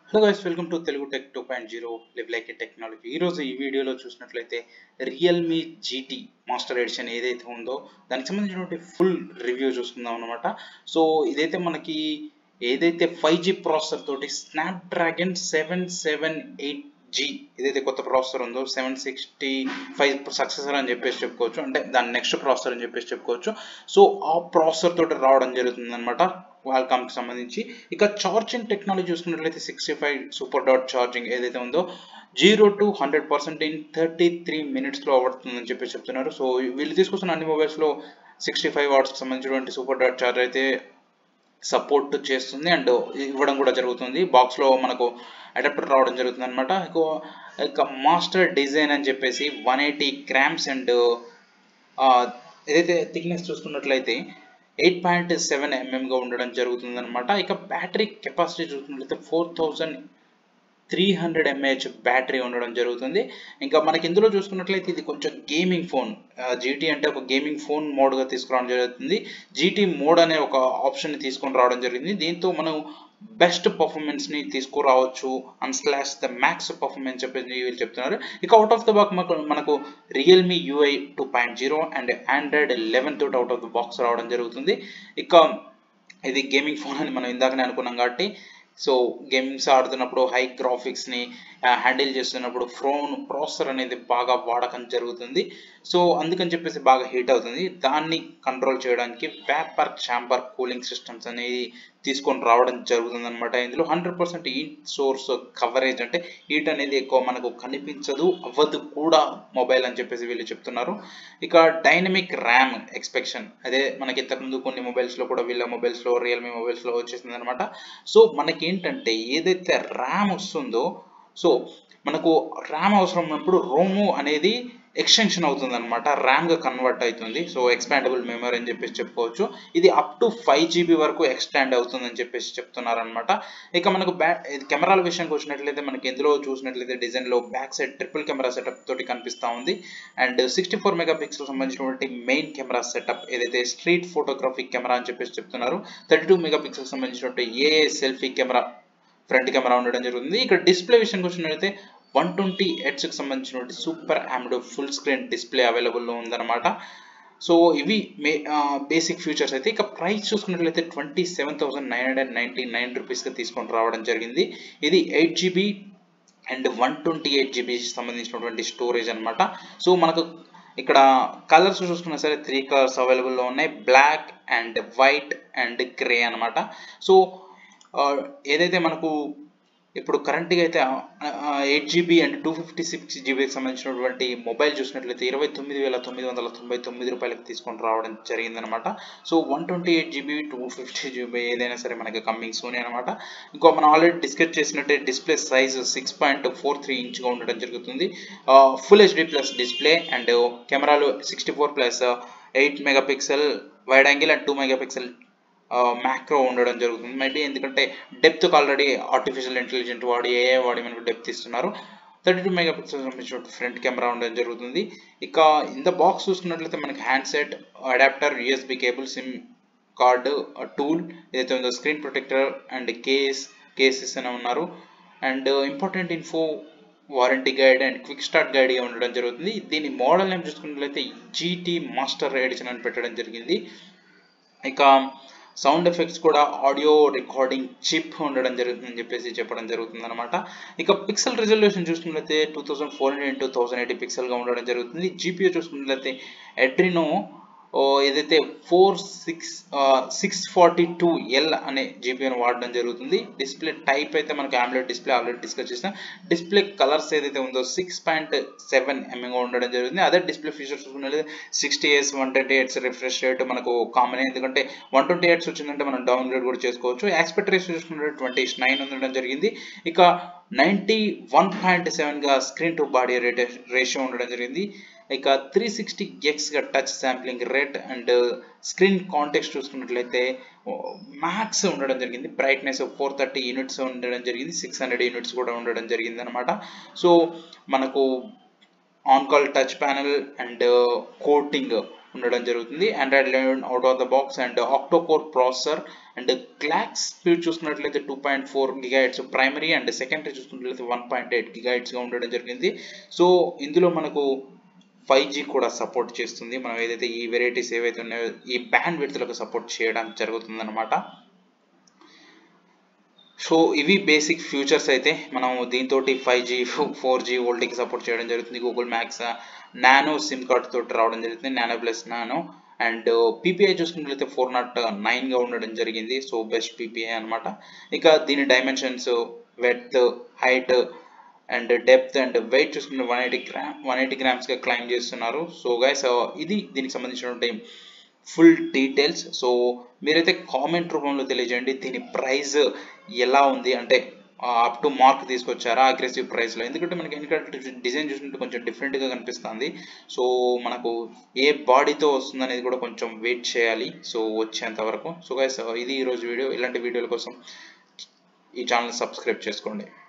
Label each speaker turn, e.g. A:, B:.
A: hello guys welcome to Telugu tech two point zero live like technology ఈరోజు ఈ వీడియోలో చూసినట్లయితే రియల్మీ జీటీ మాస్టర్ ఎడిషన్ ఏదైతే ఉందో దానికి సంబంధించినటువంటి ఫుల్ రివ్యూ చూసుకుందాం అనమాట సో ఇదైతే మనకి ఏదైతే ఫైవ్ జీ ప్రాసెసర్ తోటి Snapdragon seven seven eight G ఏదైతే కొత్త ప్రాసెసర్ ఉందో సెవెన్ సిక్స్టీ ఫైవ్ సక్సెసర్ అని చెప్పేసి చెప్పుకోవచ్చు అంటే దాని నెక్స్ట్ ప్రాసెసర్ అని చెప్పేసి చెప్పుకోవచ్చు సో ఆ ప్రాసెసర్ తోటి రావడం జరుగుతుంది అనమాట కి సంబంధించి ఇక ఛార్జింగ్ టెక్నాలజీ చూసుకున్నట్లయితే సిక్స్టీ ఫైవ్ సూపర్ డాట్ ఛార్జింగ్ ఏదైతే ఉందో zero to hundred percent in thirty three మినిట్స్లో అవుతుందని చెప్పి చెప్తున్నారు సో వీళ్ళు తీసుకొస్తున్న అన్ని మొబైల్స్లో సిక్స్టీ ఫైవ్ వాట్స్కి సంబంధించినటువంటి సూపర్ డాట్ ఛార్జర్ అయితే సపోర్ట్ చేస్తుంది అండ్ ఇవ్వడం కూడా జరుగుతుంది బాక్స్లో మనకు అడాప్టర్ రావడం జరుగుతుంది అనమాట ఇక మాస్టర్ డిజైన్ అని చెప్పేసి వన్ ఎయిటీ గ్రామ్స్ అండ్ ఏదైతే థిక్నెస్ చూసుకున్నట్లయితే ఎయిట్ పాయింట్ సెవెన్ ఎంఎంగా ఉండడం జరుగుతుంది అనమాట ఇక బ్యాటరీ కెపాసిటీ చూసుకున్నట్లయితే four thousand three hundred mAh battery ఉండడం జరుగుతుంది ఇంకా మనకి ఇందులో చూసుకున్నట్లయితే ఇది కొంచెం గేమింగ్ ఫోన్ జీటీ అంటే ఒక గేమింగ్ ఫోన్ మోడ్గా తీసుకురావడం జరుగుతుంది జీటీ మోడ్ అనే ఒక ఆప్షన్ తీసుకొని రావడం జరిగింది దీంతో మనం బెస్ట్ పర్ఫార్మెన్స్ని తీసుకురావచ్చు and slash the max performance చెప్పేసి వీళ్ళు చెప్తున్నారు ఇక అవుట్ ఆఫ్ ద బాక్స్ మనకు మనకు Realme UI two point zero and Android eleven తోటి అవుట్ ఆఫ్ ద బాక్స్ రావడం జరుగుతుంది ఇక ఇది గేమింగ్ ఫోన్ అని మనం ఇందాకనే అనుకున్నాం కాబట్టి సో గేమ్స్ ఆడుతున్నప్పుడు హై గ్రాఫిక్స్ని హ్యాండిల్ చేస్తున్నప్పుడు ఫోన్ ప్రాసెసర్ అనేది బాగా వాడకం జరుగుతుంది సో అందుకని చెప్పేసి బాగా హీట్ అవుతుంది దాన్ని కంట్రోల్ చేయడానికి వ్యాపర్ ఛాంబర్ కూలింగ్ సిస్టమ్స్ అనేది తీసుకొని రావడం జరుగుతుంది అనమాట ఇందులో hundred percent heat source coverage అంటే హీట్ అనేది ఎక్కువ మనకు కనిపించదు అవ్వదు కూడా మొబైల్ అని చెప్పేసి వీళ్ళు చెప్తున్నారు ఇక డైనమిక్ ర్యామ్ ఎక్స్పెక్షన్ అదే మనకి ఇంతకుముందు కొన్ని మొబైల్స్లో కూడా వీళ్ళ మొబైల్స్లో రియల్మీ మొబైల్స్లో వచ్చేసింది అనమాట సో మనకి ఏంటంటే ఏదైతే ర్యామ్ వస్తుందో సో మనకు ర్యామ్ అవసరం ఉన్నప్పుడు రోము అనేది ఎక్స్టెన్షన్ అవుతుంది అనమాట ర్యామ్గా కన్వర్ట్ అవుతుంది సో ఎక్స్పాండబుల్ మెమరీ అని చెప్పేసి చెప్పుకోవచ్చు ఇది అప్ టు ఫైవ్ జీబీ వరకు ఎక్స్టాండ్ అవుతుందని చెప్పేసి చెప్తున్నారు అనమాట ఇక మనకు బ్యా కెమెరాల విషయానికి వచ్చినట్లయితే మనకి ఎందులో చూసినట్లయితే డిజైన్లో back side triple camera setup తోటి కనిపిస్తూ ఉంది and sixty four megapixel సంబంధించినటువంటి మెయిన్ కెమెరా సెటప్ ఏదైతే స్ట్రీట్ ఫోటోగ్రఫీ కెమెరా అని చెప్పేసి చెప్తున్నారు థర్టీ టూ మెగా పిక్సెల్ సంబంధించినటువంటి a selfie camera front camera ఉండడం జరుగుతుంది ఇక్కడ డిస్ప్లే విషయానికి వచ్చినట్లయితే వన్ ట్వంటీ ఎయిట్స్కి సంబంధించినటువంటి సూపర్ ఆమ్డో ఫుల్ స్క్రీన్ డిస్ప్లే అవైలబుల్లో ఉందన్నమాట సో ఇవి మే బేసిక్ ఫీచర్స్ అయితే ఇక ప్రైస్ చూసుకున్నట్లయితే twenty seven thousand nine hundred ninety nine రూపీస్కి తీసుకొని రావడం జరిగింది ఇది eight GB and one twenty eight GB సంబంధించినటువంటి స్టోరేజ్ అనమాట సో మనకు ఇక్కడ కలర్స్ చూసుకున్నా సరే త్రీ కలర్స్ అవైలబుల్లో ఉన్నాయి black and white and grey అనమాట సో ఏదైతే మనకు ఇప్పుడు కరెంట్గా అయితే eight GB and two fifty six జీబీకి సంబంధించినటువంటి మొబైల్ చూసినట్లయితే ఇరవై తొమ్మిది వేల తొమ్మిది వందల తొంభై తొమ్మిది రూపాయలకి తీసుకొని రావడం జరిగిందనమాట so one twenty eight GB two fifty GB ఏదైనా సరే మనకి కమ్మింగ్ సూన్ అనమాట ఇంకో మనం ఆల్రెడీ డిస్కస్ చేసినట్టే display size six point four three ఇంచ్గా ఉండడం జరుగుతుంది full HD plus display and కెమెరాలు sixty four plus eight megapixel wide angle and two megapixel macro ఉండడం జరుగుతుంది మేబీ ఎందుకంటే డెప్త్ ఆల్రెడీ ఆర్టిఫిషియల్ ఇంటెలిజెంట్ వాడి AI వాడి మనకు డెప్త్ ఇస్తున్నారు థర్టీ టూ మెగా పిక్సెల్ సంబంధించిన ఫ్రంట్ కెమెరా ఉండడం జరుగుతుంది ఇక ఇన్ ద బాక్స్ చూసుకున్నట్లయితే మనకి handset adapter USB cable SIM card tool ఏదైతే ఉందో screen protector and case cases అని ఉన్నారు and important info warranty guide and quick start guide ఉండడం జరుగుతుంది దీని మోడల్ నేమ్ చూసుకున్నట్లయితే జీటీ మాస్టర్ ఎడిషన్ అని పెట్టడం జరిగింది ఇక సౌండ్ ఎఫెక్ట్స్ కూడా ఆడియో రికార్డింగ్ చిప్ ఉండడం జరుగుతుందని చెప్పేసి చెప్పడం జరుగుతుంది అనమాట ఇక పిక్సెల్ రిజల్యూషన్ చూసుకున్నట్లయితే two thousand four hundred into thousand eighty పిక్సెల్గా ఉండడం జరుగుతుంది జీపీయూ చూసుకున్నట్లయితే ఎడ్రినో ఏదైతే four six six forty two L అనే జీపీఎన్ వాడడం జరుగుతుంది డిస్ప్లే టైప్ అయితే మనకి ఆమ్లెట్ డిస్ప్లే ఆల్రెడీ డిస్కస్ చేసిన డిస్ప్లే కలర్స్ ఏదైతే ఉందో సిక్స్ పాయింట్ సెవెన్ ఎంఎంగా ఉండడం జరుగుతుంది అదే డిస్ప్లే ఫీచర్స్ చూసుకున్నట్లయితే sixty hertz one twenty hertz refresh rate మనకు కామన్ ఎందుకంటే వన్ ట్వంటీ ఎయిట్స్ వచ్చిందంటే మనం డౌన్లోడ్ కూడా చేసుకోవచ్చు యాక్స్పెక్ట్ రేస్ చూసుకుంటే ట్వంటీ నైన్ ఉండడం జరిగింది ఇక ninety one point సెవెన్గా screen to body rate ratio ఉండడం జరిగింది ఇక త్రీ సిక్స్టీ ఎక్స్గా touch sampling rate and screen contrast చూసుకున్నట్లయితే మ్యాక్స్ ఉండడం జరిగింది బ్రైట్నెస్ ఫోర్ థర్టీ యూనిట్స్ ఉండడం జరిగింది సిక్స్ హండ్రెడ్ యూనిట్స్ కూడా ఉండడం జరిగింది అనమాట సో మనకు on cell touch panel and coating ఉండడం జరుగుతుంది Android eleven out of the box and octa core processor and clock speed చూసుకున్నట్లయితే two point four gigahertz primary and secondary చూసుకున్నట్లయితే వన్ పాయింట్ ఎయిట్ గిగాయిట్స్గా ఉండడం జరిగింది సో ఇందులో మనకు ఫైవ్ జీ కూడా సపోర్ట్ చేస్తుంది మనం ఏదైతే ఈ వెరైటీస్ ఏవైతే ఉన్నాయో ఈ బ్యాండ్ విడ్త్లకు సపోర్ట్ చేయడం జరుగుతుంది అనమాట సో ఇవి బేసిక్ ఫ్యూచర్స్ అయితే మనం దీంతో ఫైవ్ జీ ఫోర్ జీ ఓల్టీకి సపోర్ట్ చేయడం జరుగుతుంది Google max nano SIM card తోటి రావడం జరుగుతుంది nano plus nano and PPI చూసుకున్నట్లయితే ఫోర్ నాట్ నైన్గా ఉండడం జరిగింది సో బెస్ట్ పీపీఐ అనమాట ఇక దీని dimensions width height and depth and weight చూసుకుంటే one eighty gram one eighty గ్రామ్స్గా క్లైమ్ చేస్తున్నారు సో గైస్ ఇది దీనికి సంబంధించినటువంటి ఫుల్ డీటెయిల్స్ సో మీరైతే కామెంట్ రూపంలో తెలియజేయండి దీని ప్రైస్ ఎలా ఉంది అంటే అప్ టు మార్క్ తీసుకొచ్చారా అగ్రెసివ్ ప్రైస్లో ఎందుకంటే మనకి ఎందుకంటే డిజైన్ చూసినట్టు కొంచెం డిఫరెంట్గా కనిపిస్తుంది సో మనకు ఏ బాడీతో వస్తుంది అనేది కూడా కొంచెం వెయిట్ చేయాలి సో వచ్చేంత వరకు సో గైస్ ఇది ఈరోజు వీడియో ఇలాంటి వీడియోల కోసం ఈ ఛానల్ సబ్స్క్రైబ్ చేసుకోండి